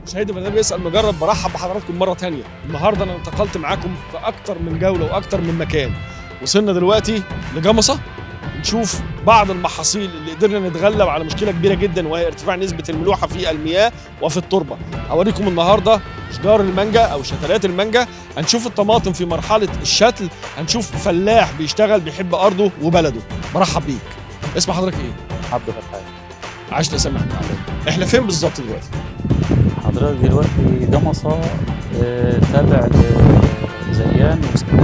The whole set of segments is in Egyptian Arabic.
مشاهدي برنامج اسال مجرب برحب بحضراتكم مره تانية النهارده انا انتقلت معاكم في اكتر من جوله واكتر من مكان وصلنا دلوقتي لجمصه نشوف بعض المحاصيل اللي قدرنا نتغلب على مشكله كبيره جدا وهي ارتفاع نسبه الملوحه في المياه وفي التربه هوريكم النهارده اشجار المانجا او شتلات المانجا هنشوف الطماطم في مرحله الشتل هنشوف فلاح بيشتغل بيحب ارضه وبلده برحب بيك اسم حضرتك ايه عبد الفتاح عاش تسمح احنا فين بالظبط دلوقتي حضرتك دلوقتي جمصة آه، تابع لزيان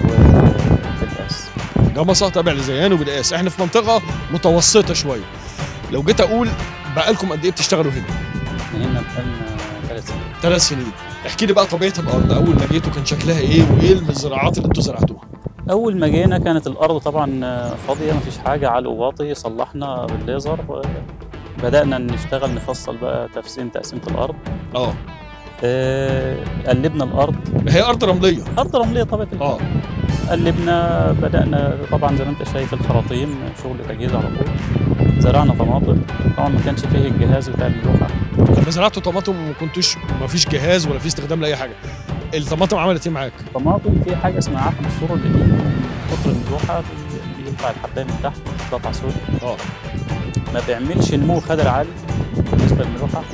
والقاس جمصة تابع لزيان وبالقاس احنا في منطقة متوسطة شوية لو جيت اقول بقالكم قد ايه بتشتغلوا هنا؟ هنا بقالنا ثلاث سنين ثلاث سنين احكي لي بقى طبيعة الارض اول ما جيتوا كان شكلها ايه وايه الزراعات اللي انتوا زرعتوها؟ أول ما جينا كانت الأرض طبعا آه، فاضية مفيش حاجة على واطي صلحنا بالليزر آه، بدأنا نشتغل نفصل بقى تفسيم تقسيمة الأرض اه آه، قلبنا الأرض هي ارض رملية أرض رملية طبعا اه قلبنا بدأنا طبعا زي ما انت شايف الخراطيم شغل تجهيز على طول زرعنا طماطم طبعا ما كانش فيه الجهاز بتاع الملوحة لما زرعتوا طماطم وما كنتوش ما فيش جهاز ولا في استخدام لاي حاجة الطماطم عملت ايه معاك؟ الطماطم في حاجة اسمها عفن السور اللي دي كتر الملوحة بي- بيطلع الحباية من تحت قطع سود اه ما بيعملش نمو خضر عالي بالنسبة للملوحة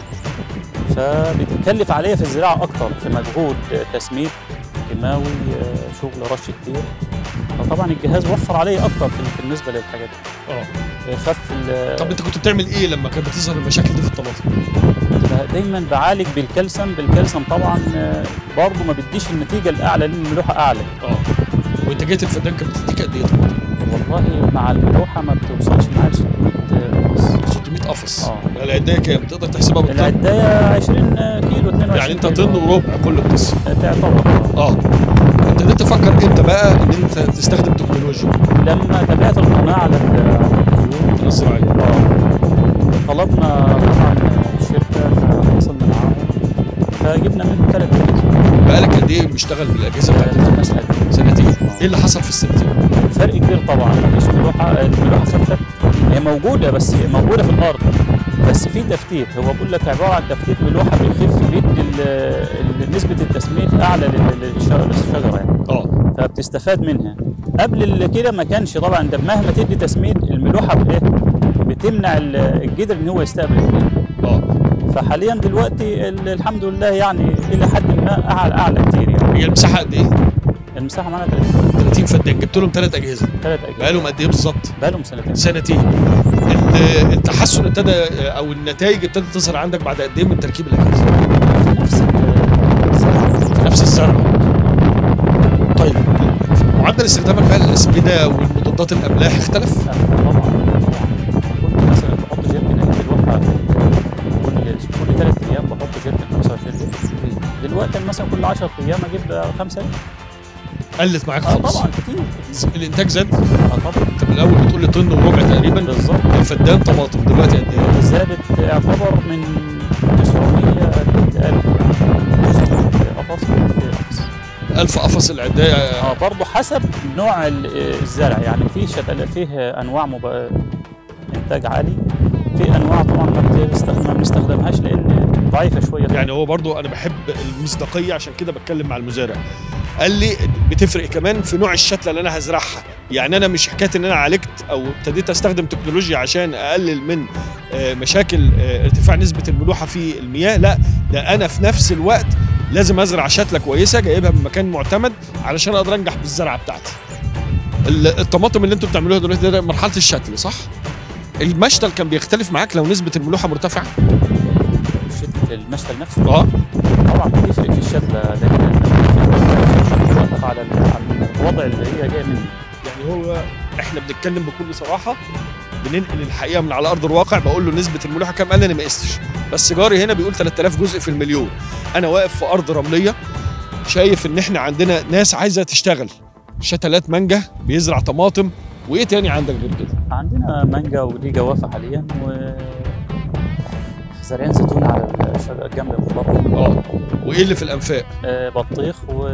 فبتكلف عليا في الزراعة أكتر في مجهود آه، تسميد كيماوي آه، شغل رش كتير فطبعا الجهاز وفر عليا أكتر في- بالنسبة للحاجات دي اه آه، خف ال- طب انت كنت بتعمل ايه لما كانت بتظهر المشاكل دي في الطماطم؟ دايما بعالج بالكالسيوم بالكالسيوم طبعا آه، برضه ما بيديش النتيجه الاعلى لان الملوحه اعلى اه وانتاجية الفدان كانت بتديك قد ايه طماطم؟ والله مع الملوحه ما بتوصلش معايا ل 600 قص 600 قفص اه. العدايه كام؟ تقدر تحسبها بالطن؟ العدايه 20 كيلو 22 يعني انت كيلو. طن وربع كل القصه تعتبر اه ابتديت تفكر امتى بقى ان انت تستخدم تكنولوجيا لما تابعت القناه على التلفزيون الزراعيه اه طلبنا طبعا الشركه فوصلنا معاهم فجبنا منه ثلاث اجهزه بقالك قد ايه بيشتغل بالاجهزه بتاعتك؟ سنتين سنتين ايه اللي حصل في السنتين؟ فرق كبير طبعا مفيش ملوحه الملوحه خفت هي موجوده بس موجوده في الارض بس في تفتيت هو بيقول لك عباره عن تفتيت ملوحه بيخف بيدي ال- ال- نسبه التسميد اعلى لل- للش- للشجره يعني اه فبتستفاد منها قبل ال- كده ما كانش طبعا ده مهما تدي تسميد الملوحه بايه بتمنع ال- الجدر ان هو يستقبل الكلى اه فحاليا دلوقتي ال- الحمد لله يعني الى حد ما اعلى اعلى كتير يعني هي المساحه قد ايه؟ المساحه معانا 30 30 فدان جبت لهم ثلاث اجهزه ثلاث اجهزه بقالهم قد ايه بالظبط؟ بقالهم سنتين سنتين ال- التحسن ابتدى او النتائج ابتدت تظهر عندك بعد قد ايه من تركيب الاجهزه؟ نفس الزرع في نفس الزرع طيب معدل استخدامك بقى للاسمده والمضادات الاملاح اختلف؟ طبعا طبعا كنت مثلا بحط جيركن الواحد كل كل ثلاث ايام بحط جيركن 25 لتر دلوقتي مثلا كل 10 ايام اجيب 5 لتر قلت معاك اه خالص طبعا كتير كتير الانتاج زاد اه طبعا انت من الاول بتقول لي طن وربع تقريبا بالظبط الفدان طماطم دلوقتي قد ايه؟ زادت يعتبر من 900 ل 1000 قفص في قفص 1000 قفص العدايه اه برضه حسب نوع ال- الزرع يعني في شتل فيه انواع مب... انتاج عالي في انواع طبعا ما بتستخدم ما بنستخدمهاش لان ضعيفه شويه يعني هو برضو انا بحب المصداقيه عشان كده بتكلم مع المزارع قال لي بتفرق كمان في نوع الشتله اللي انا هزرعها يعني انا مش حكايه ان انا عالجت او ابتديت استخدم تكنولوجيا عشان اقلل من آه، مشاكل آه، ارتفاع نسبه الملوحه في المياه لا ده انا في نفس الوقت لازم ازرع شتله كويسه جايبها من مكان معتمد علشان اقدر انجح بالزرعه بتاعتي ال- الطماطم اللي انتوا بتعملوها دلوقتي ده مرحله الشتل صح المشتل كان بيختلف معاك لو نسبه الملوحه مرتفعه الشت- المشتل نفسه اه طبعا بتفرق في الشتله لان بتوقف على ال- على الوضع اللي هي جايه منه يعني هو احنا بنتكلم بكل صراحه بننقل الحقيقه من على ارض الواقع بقول له نسبه الملوحه كام قال لي انا ما قستش بس جاري هنا بيقول 3000 جزء في المليون انا واقف في ارض رمليه شايف ان احنا عندنا ناس عايزه تشتغل شتلات مانجا بيزرع طماطم وايه تاني عندك غير كده عندنا مانجا ودي جوافه حاليا و زارعين زيتون على الشجره الجنب من بره اه وايه اللي في الانفاق آه، بطيخ و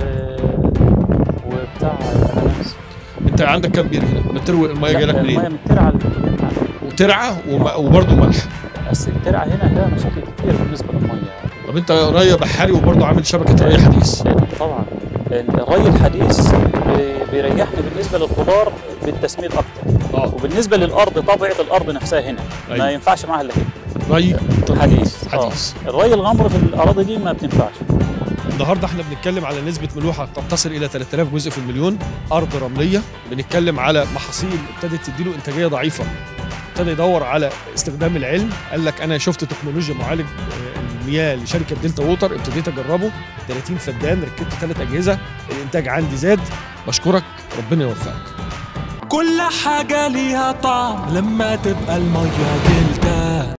وبتاع اناناس انت عندك كام بير هنا بتروي الميه لا، جالك الميه منين من الترعه اللي- وترعه وم- وبرضه ملح بس الترعه هنا لها مشاكل كتير بالنسبه للميه طب انت ري بحري وبرضه عامل شبكه ري حديث طبعا الري الحديث بي- بيريحنا بالنسبه للخضار بالتسميد اكتر اه وبالنسبه للارض طبيعه الارض نفسها هنا ما أيوة. ينفعش معاها الا كده ري حديث آه. حديث الري الغمر في الاراضي دي ما بتنفعش النهارده احنا بنتكلم على نسبه ملوحه قد تصل الى 3000 جزء في المليون ارض رمليه بنتكلم على محاصيل ابتدت تديله انتاجيه ضعيفه ابتدى يدور على استخدام العلم قال لك انا شفت تكنولوجيا معالج آه، المياه لشركه دلتا ووتر ابتديت اجربه 30 فدان ركبت ثلاث اجهزه الانتاج عندي زاد بشكرك ربنا يوفقك كل حاجة ليها طعم لما تبقى المية دلتا